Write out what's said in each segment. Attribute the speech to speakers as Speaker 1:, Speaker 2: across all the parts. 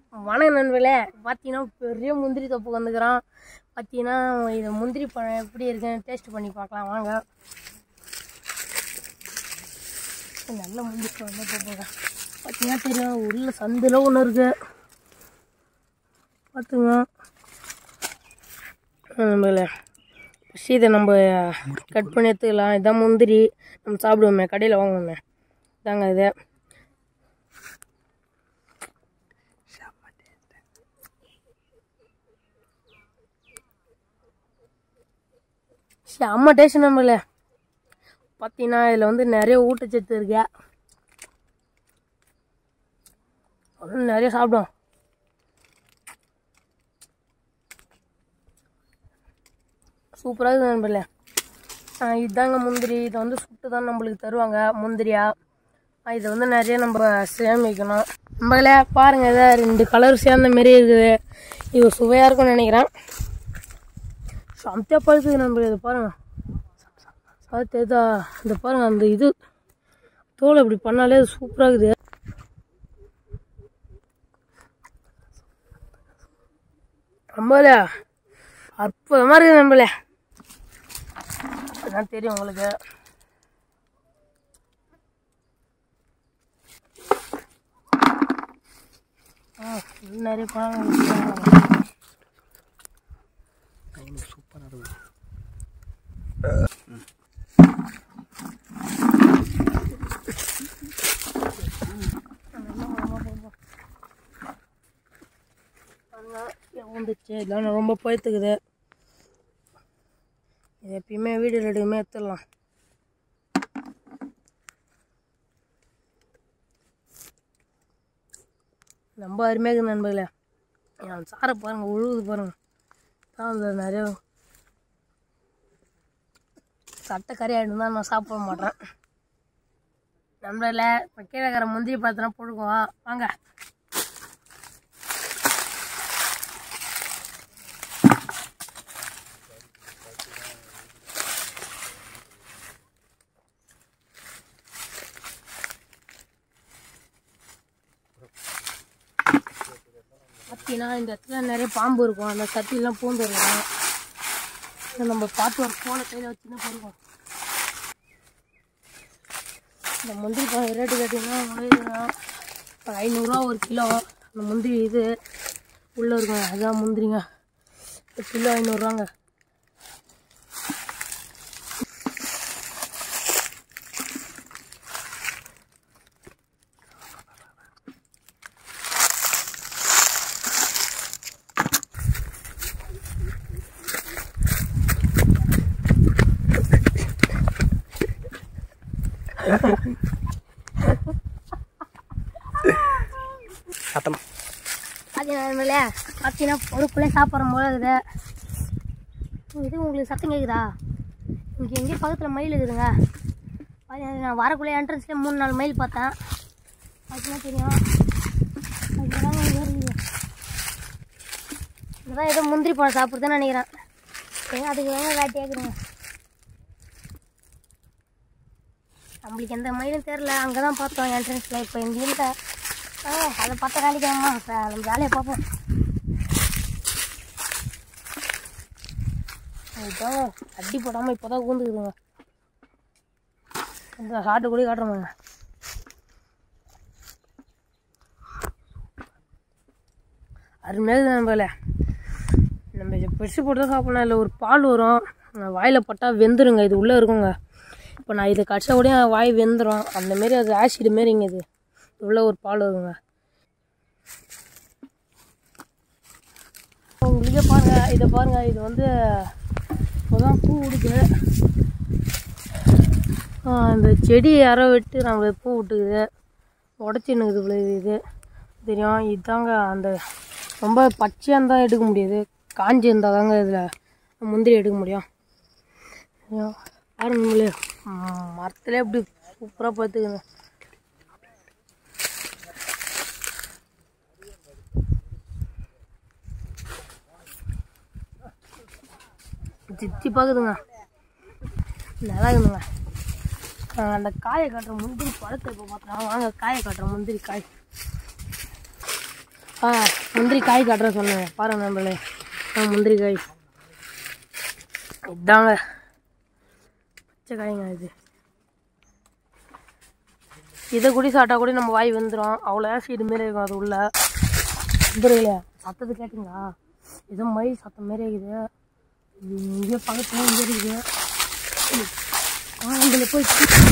Speaker 1: வணக்கம் நண்பர்களே பார்த்தீங்கன்னா பெரிய முந்திரி தொப்புக்கு வந்துக்கிறோம் பார்த்தீங்கன்னா இது முந்திரி பழம் எப்படி இருக்குன்னு டேஸ்ட் பண்ணி பார்க்கலாம் வாங்க நல்ல முந்திரி பழம் தான் தொப்புங்க பார்த்தீங்கன்னா தெரியும் உள்ள சந்தில் ஒன்று இருக்கு பார்த்துங்க நண்பர்களே ஃபஸ்ட் இதை நம்ம கட் பண்ணி எடுத்துக்கலாம் இதான் முந்திரி நம்ம சாப்பிடுவோமே கடையில் வாங்குவோமே இதாங்க இது செம்ம டேஸ்ட் நம்மள பார்த்தீங்கன்னா இதில் வந்து நிறைய ஊட்டச்சத்து இருக்கு அதுவும் நிறைய சாப்பிடும் சூப்பராக இருக்குது நண்பர்களே ஆ, இதாங்க முந்திரி இதை வந்து சுட்டு தான் நம்மளுக்கு தருவாங்க முந்திரியா ஆ, இதை வந்து நிறைய நம்ம சேமிக்கணும் நம்மளே பாருங்கள் இதை ரெண்டு கலர் சேர்ந்த மாரி இருக்குது இது சுவையாக இருக்கும்னு நினைக்கிறேன் சமைச்சா பழுத்துது நம்ம இதை பாருங்க சாத்து இதா இந்த பாருங்க அந்த இது தோல் இப்படி பண்ணாலே அது சூப்பராக இருக்குது நம்மளே அற்புதமாக இருக்குது நம்மளே அதான் தெரியும் உங்களுக்கு ஆ இன்னும் நிறைய பழங்கள் வச்சிருக்காங்க. வந்துச்சு இதெல்லாம் ரொம்ப போய்த்துக்குது இது எப்பயுமே வீடு ரெடியுமே எடுத்துடலாம் ரொம்ப அருமையாக இருக்குது நண்பர்களே என் சாரை பாருங்கள் உழுவுது பாருங்கள் தான் அந்த நிறைய சட்டை கறியாயிடும் தான் நான் சாப்பிட மாட்டேன் நம்மள இப்போ கீழே இருக்கிற முந்திரி பார்த்தோன்னா புழுக்குவோம் வாங்க பார்த்தீங்கன்னா இந்த இடத்துல நிறைய பாம்பு இருக்கும் அந்த சட்டிலாம் பூந்து இருக்கும் இதை நம்ம பார்த்து ஒரு ஃபோனை கையில் வச்சுன்னு போடுவோம் இந்த முந்திரி பழம் ரேட்டு கேட்டிங்கன்னா ஒரு ஐநூறுரூவா ஒரு கிலோ அந்த முந்திரி இது உள்ளே இருக்கும் அதான் முந்திரிங்க ஒரு கிலோ ஐநூறுரூவாங்க
Speaker 2: சத்தம்
Speaker 1: பார்த்தீங்கன்னா பார்த்தீங்கன்னா பொறுப்புலேயே சாப்பிட்ற போல இருக்குது இது உங்களுக்கு சத்தம் கேட்குதா இங்கே எங்கேயும் பக்கத்தில் மயில் இருக்குதுங்க பார்த்தீங்கன்னா நான் வரக்குள்ளே என்ட்ரன்ஸ்லேயே மூணு நாலு மயில் பார்த்தேன் பார்த்தீங்கன்னா தெரியும் அதுதாங்க இங்கே இருக்குது இதுதான் ஏதோ முந்திரி பழம் சாப்பிட்றதுன்னு நினைக்கிறேன் ஏங்க அதுக்கு தாங்க வேட்டையாக்குறேங்க நம்மளுக்கு எந்த மயிலும் தெரில அங்கே தான் பார்த்தோம் என்ட்ரன்ஸில் இப்போ எங்கள் இல்லை ஆ அதை பார்த்தா காணிக்காமா நம்ம வேலையை பார்ப்போம் இப்போ அடி போடாமல் இப்போ தான் ஊந்துக்குதுங்க இந்த சாட்டு கூட காட்டுறோங்க அருமையாக நம்மள நம்ம இதை பெருசு போட்டு தான் சாப்பிடலாம் இல்லை ஒரு பால் வரும் வாயில் பட்டால் வெந்துருங்க இது உள்ளே இருக்குங்க இப்போ நான் இதை கடிச்சா கூட என் வாய் வெந்துடும் அந்தமாரி அது ஆசிட் மாரிங்க இது உள்ள ஒரு பால் வருங்க உங்களுக்கே பாருங்க இதை பாருங்க இது வந்து இப்போதான் பூ விடுது ஆ, இந்த செடி யாரோ வெட்டு நம்மளுக்கு பூ விட்டுக்குது உடச்சி நிற்குது இவ்வளோ இது தெரியும் இதாங்க அந்த ரொம்ப பச்சையாக இருந்தால் எடுக்க முடியாது காஞ்சி இருந்தால் தாங்க இதில் முந்திரி எடுக்க முடியும் ஐயோ, பாருங்க உங்களே மரத்துலேயே எப்படி சூப்பராக பார்த்துக்குங்க தித்தி பார்க்குதுங்க நல்லா இருக்குதுங்க ஆ, அந்த காயை காட்டுற முந்திரி பழத்தை இப்போ பார்த்தா வாங்க காயை காட்டுற முந்திரி காய் ஆ முந்திரி காய் காட்டுற சொன்னேன் பாருங்க நம்மளே முந்திரி காய் இதாங்க பச்சை காய்ங்க இது இதை கூட சாப்பிட்டா கூட நம்ம வாய் வந்துடும் அவ்வளோ ஆசிட் மாரி இருக்கும் அது உள்ள வந்துருக்கல சத்தத்தை கேட்டுங்களா ஏதோ மயில் சத்தம் மாரி இருக்குது இது இங்கே பக்கத்துல இங்கே இருக்குது ஆ இதில் போய்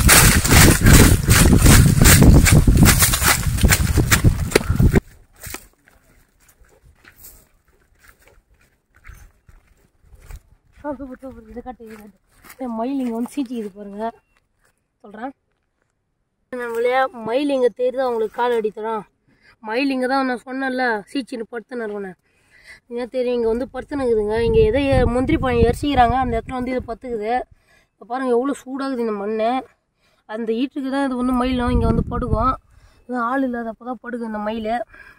Speaker 1: சூப்பர் சூப்பர் இதை காட்டு இதை காட்டு ஏய், மயில் இங்கே வந்து சீச்சிக்குது பாருங்க சொல்கிறேன் நம்மளையா மயில் இங்கே தெரியுது அவங்களுக்கு கால் அடி தரோம் மயில் இங்கே தான் நான் சொன்னேன்ல சீச்சின்னு படுத்துன்னு இருக்கணும் ஏன் தெரியும் இங்கே வந்து படுத்துனுக்குதுங்க இங்கே எதை எ- முந்திரி பழம் எரிசிக்கிறாங்க அந்த இடத்துல வந்து இது பத்துக்குது இப்போ பாருங்கள் எவ்வளோ சூடாகுது இந்த மண் அந்த ஈட்டுக்கு தான் இது வந்து மயிலும் இங்கே வந்து படுக்கும் இது ஆள் இல்லாதப்போ தான் படுக்கும் இந்த மயில்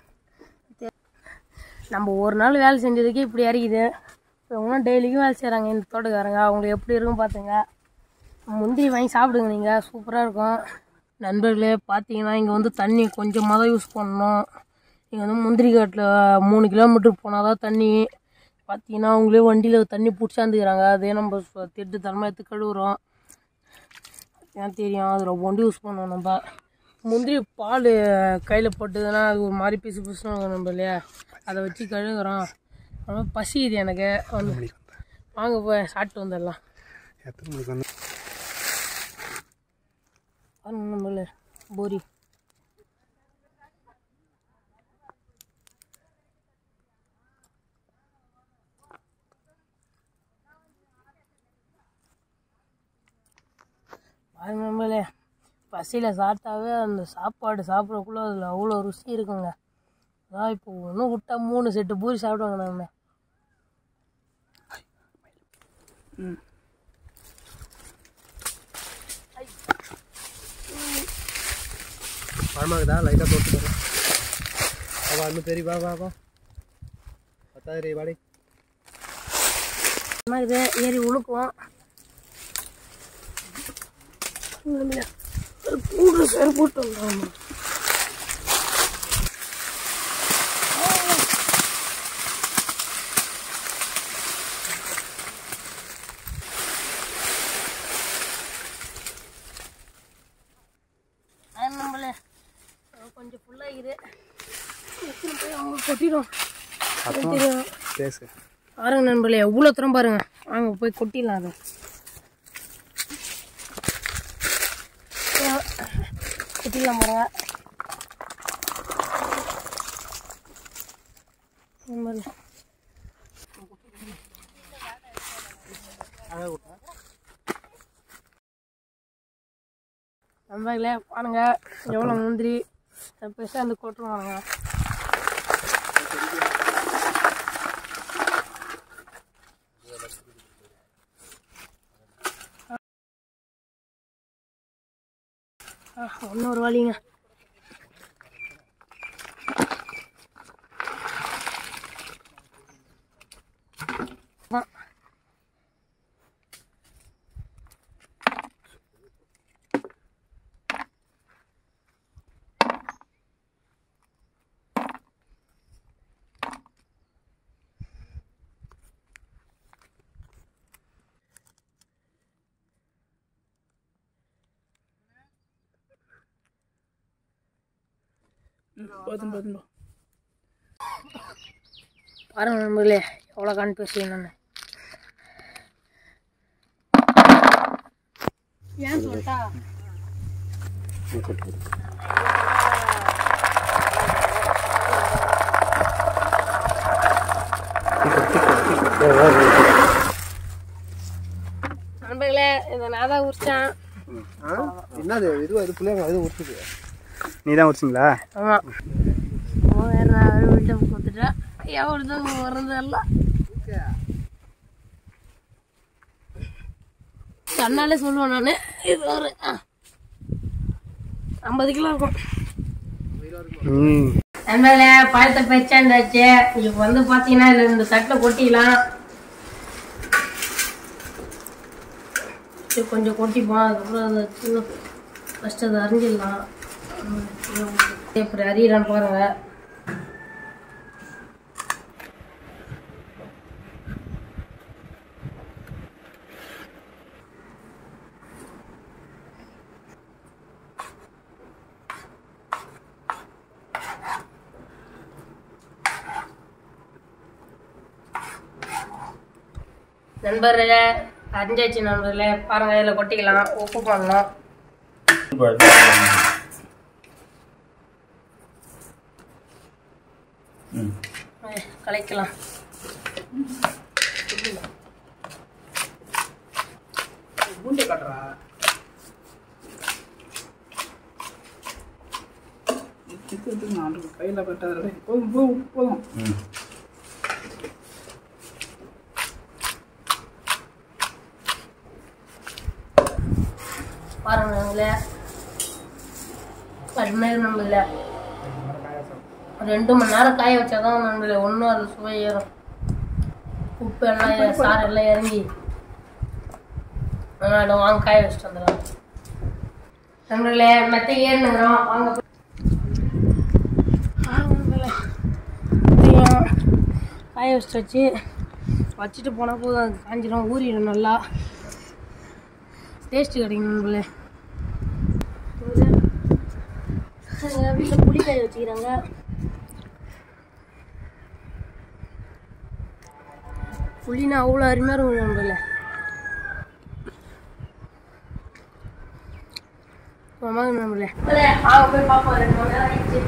Speaker 1: நம்ம ஒரு நாள் வேலை செஞ்சதுக்கே இப்படி இறக்குது இப்போ இன்னும் டெய்லிக்கும் வேலை செய்கிறாங்க இந்த தோட்டக்காரங்க அவங்களுக்கு எப்படி இருக்கும் பார்த்துங்க முந்திரி வாங்கி சாப்பிடுங்க நீங்கள் சூப்பராக இருக்கும் நண்பர்களே பார்த்தீங்கன்னா இங்கே வந்து தண்ணி கொஞ்சமாக தான் யூஸ் பண்ணணும் இங்கே வந்து முந்திரி காட்டில் மூணு கிலோமீட்டர் போனால் தான் தண்ணி பார்த்தீங்கன்னா அவங்களே வண்டியில் தண்ணி பிடிச்சாந்துக்கிறாங்க அதே நம்ம சு- திட்டு தரமாக எடுத்து கழுவுறோம் ஏன் தெரியும் அது ரொம்ப ஒண்டி யூஸ் பண்ணுவோம் நம்ம முந்திரி பால் கையில் போட்டதுன்னா அது ஒரு மாதிரி பிசு பிசுன்னு இருக்கும் நம்ம இல்லையா அதை வச்சு கழுவுறோம் ரொம்ப பசிக்குது எனக்கு வந்து வாங்க போய் சாப்பிட்டு வந்துடலாம்
Speaker 2: எத்தனை மணிக்கு வந்து
Speaker 1: பாருங்க நம்மள போரி பாருங்க நம்மளே பசியில் சாப்பிட்டாவே அந்த சாப்பாடு சாப்பிடக்குள்ள அதில் அவ்வளோ ருசி இருக்குங்க அதான் இப்போ ஒன்றும் விட்டா மூணு செட்டு பூரி சாப்பிடுவாங்க நம்ம
Speaker 2: பழமாக்குதா லைட்டாக போட்டு பாரு அவள் இன்னும் பெரிய வா வா வா பத்தாயிரம் வாடி
Speaker 1: என்ன இது ஏறி உழுக்குவோம் கூடு சார் போட்டு வந்தோம் நம்மளே கொஞ்சம் ஃபுல்லாகிது போய் அவங்க கொட்டிடும் தெரியும்
Speaker 2: பேசு
Speaker 1: பாருங்க நண்பர்களே எவ்வளோ தூரம் பாருங்க வாங்க போய் கொட்டிடலாம் அதை கொட்டிடலாம் பாருங்க நண்பர்களே. நண்பர்களே பாருங்க எவ்வளோ முந்திரி பெருசாக வந்து கொட்டுருவாங்க இன்னொரு வழிங்க அதான். பாருங்க நண்பர்களே எவ்வளோ கான்ஃபியூஸ் என்னன்னு ஏன் சொல்லிட்டா நண்பர்களே இந்த நான் தான் உரிச்சேன்
Speaker 2: என்னது இது இது பிள்ளைங்க இது உடுத்துது நீ தான் உடிச்சிங்களா
Speaker 1: ஆமாம் வேறு நான் வீட்டை கொடுத்துட்டேன் எவ்வளோ வர்றது எல்லாம் கண்ணாலே சொல்லுவேன் நான் இது ஒரு ஆ, ஐம்பது கிலோ இருக்கும்
Speaker 2: ம்
Speaker 1: நண்பர்களே பழத்தை பச்சாண்டாச்சு இப்போ வந்து பார்த்தீங்கன்னா இதில் இந்த தட்டில் கொட்டிக்கலாம் சரி, கொஞ்சம் கொட்டிப்போம் அதுக்கப்புறம் அதை வச்சு ஃபஸ்ட்டு அதை அரிஞ்சிடலாம் இப்படி அறியிறான்னு பாருங்க நண்பர்களே அரிஞ்சாச்சு நண்பர்களே பாருங்க இதில் கொட்டிக்கலாம் உப்பு பண்ணலாம்
Speaker 3: ம்
Speaker 1: அஹ் கலக்கலாம்
Speaker 4: பூண்டை காட்டுறா நான் கையில் கட்டாத போதும் போதும் போதும்
Speaker 3: ம்
Speaker 1: பாருங்க நண்பர்களே அதுமாரி நம்மள ரெண்டு மணி நேரம் காய வச்சாதான் நண்பர்களே ஒன்றும் அது சுவை ஏறும் உப்பு எல்லாம் ஏ- சாறு எல்லாம் இறங்கி அதனால வாங்க காய வச்சுட்டு வந்துடலாம் நண்பர்களே மெத்த ஏறினுங்கிறோம் வாங்க போய்- வாங்க நண்பர்களே. மெத்தையும் காய வச்சுட்டு வச்சு வச்சுட்டு போனால் போதும் அது காஞ்சிடும் ஊறிடும் நல்லா டேஸ்ட்டு கிடைக்கும் நண்பர்களே வீட்டில் புளிக்காய் வச்சுக்கிறாங்க புளினா அவ்வளோ அருமையாக இருக்கும் நண்பர்களே ஆமாங்க நண்பர்களே வாங்க போய் பார்ப்போம் ரெண்டு மணி நேரம் ஆயிடுச்சு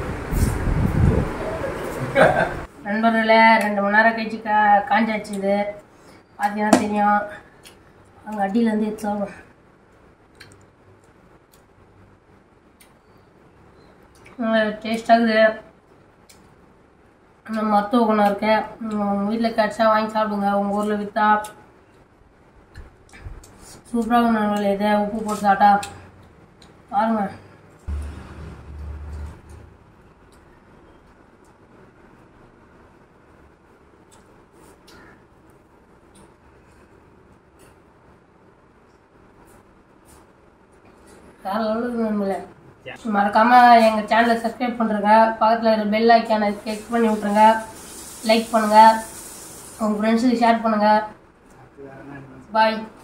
Speaker 1: நண்பர்களே ரெண்டு மணி நேரம் கழிச்சு கா காஞ்சாச்சு இது பார்த்தீங்கன்னா தெரியும் அங்கே அடியிலேருந்து எடுத்தாலும் டேஸ்டாகுது நம்ம மருத்துவ குணம் இருக்கு உங்கள் வீட்டில் கிடச்சா வாங்கி சாப்பிடுங்க உங்கள் ஊரில் விற்றா சூப்பராக நண்பர்களே இதை உப்பு போட்டு சாப்பிட்டா பாருங்க வேற level இருக்கு நண்பர்களே மறக்காம எங்க சேனலை சப்ஸ்கிரைப் பண்றேங்க பக்கத்துல இருக்கிற பெல் ஐக்கானை கிளிக் பண்ணி விட்டுருங்க லைக் பண்ணுங்க உங்க ஃப்ரெண்ட்ஸுக்கு ஷேர் பண்ணுங்க பாய்